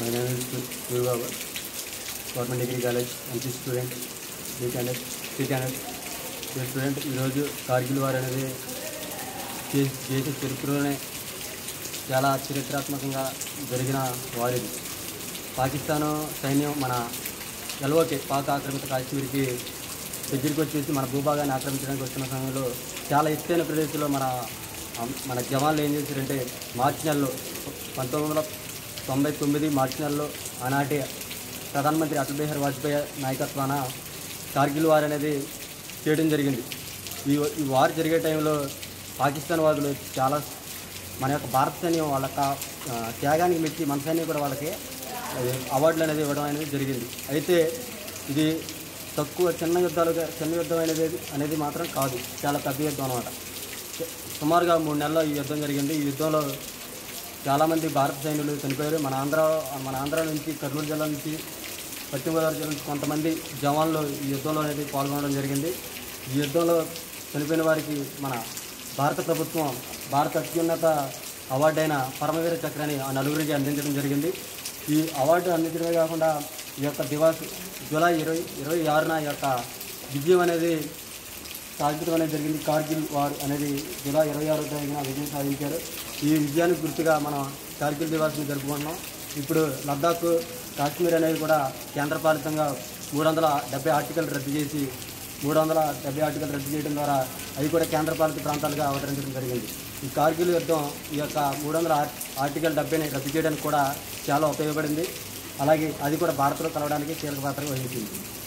my name is Suryababu government degree college MP student B candidate C candidate ఈ student ఈరోజు Kargil war అనేది they- దేశ చరిత్రలోనే చాలా చరిత్రాత్మకంగా జరిగిన వారిది పాకిస్తాను సైన్యం మన ఎల్ఓకే పాక్ ఆక్రమిత కాశ్మీర్కి దగ్గరికి వచ్చేసి మన భూభాగాన్ని ఆక్రమించడానికి వచ్చిన సమయంలో చాలా ఎత్తైన ప్రదేశంలో మన మన జవాన్లు ఏం చేశారంటే మార్చి నెలలో పంతొమ్మిది వందల తొంభై తొమ్మిది మార్చి నెలలో ఆనాటి ప్రధానమంత్రి అటల్ బిహారీ వాజ్పేయి నాయకత్వాన కార్గిల్ వార్ అనేది చేయడం జరిగింది ఈ ఈ వార్ జరిగే టైంలో పాకిస్తాన్ వాదులు చాలా మన యొక్క భారత సైన్యం వాళ్ళ యొక్క ఆ, త్యాగానికి మెచ్చి మన సైన్యం కూడా వాళ్ళకి అది అవార్డులు అనేది ఇవ్వడం అనేది జరిగింది అయితే ఇది తక్కువ చిన్న యుద్ధాలుగా చిన్న యుద్ధం అనేది అనేది మాత్రం కాదు చాలా పెద్ద యుద్ధం అనమాట సుమారుగా మూడు నెలల్లో ఈ యుద్ధం జరిగింది ఈ యుద్ధంలో చాలామంది భారత సైనికులు చనిపోయారు మన ఆంధ్ర మన ఆంధ్ర నుంచి కర్నూలు జిల్లా నుంచి పశ్చిమ గోదావరి జిల్లా నుంచి కొంతమంది జవాన్లు ఈ యుద్ధంలో అనేది పాల్గొనడం జరిగింది ఈ యుద్ధంలో చనిపోయిన వారికి మన భారత ప్రభుత్వం భారత అత్యున్నత అవార్డు అయిన పరమవీర చక్రాన్ని ఆ నలుగురికి అందించడం జరిగింది ఈ అవార్డు అందించడమే కాకుండా ఈ యొక్క దివాస్ జూలై ఇరవై ఇరవై ఆరున ఈ యొక్క విజయం అనేది సాధించడం అనేది జరిగింది కార్గిల్ వార్ అనేది జూలై ఇరవై ఆరో తారీఖున విజయం సాధించారు ఈ విజయానికి గుర్తుగా మనం కార్గిల్ దివాస్ని జరుపుకుంటున్నాం ఇప్పుడు లద్దాఖ్ కాశ్మీర్ అనేది కూడా కేంద్రపాలితంగా మూడు వందల డెబ్బై ఆర్టికల్ రద్దు చేసి మూడు వందల డెబ్బై ఆర్టికల్ రద్దు చేయడం ద్వారా అవి కూడా కేంద్రపాలిత ప్రాంతాలుగా అవతరించడం జరిగింది ఈ కార్గిల్ యుద్ధం ఈ యొక్క మూడు వందల ఆర్- ఆర్టికల్ డెబ్బైని రద్దు చేయడానికి కూడా చాలా ఉపయోగపడింది అలాగే అది కూడా భారత్లో కలవడానికి కీలక పాత్ర వహించింది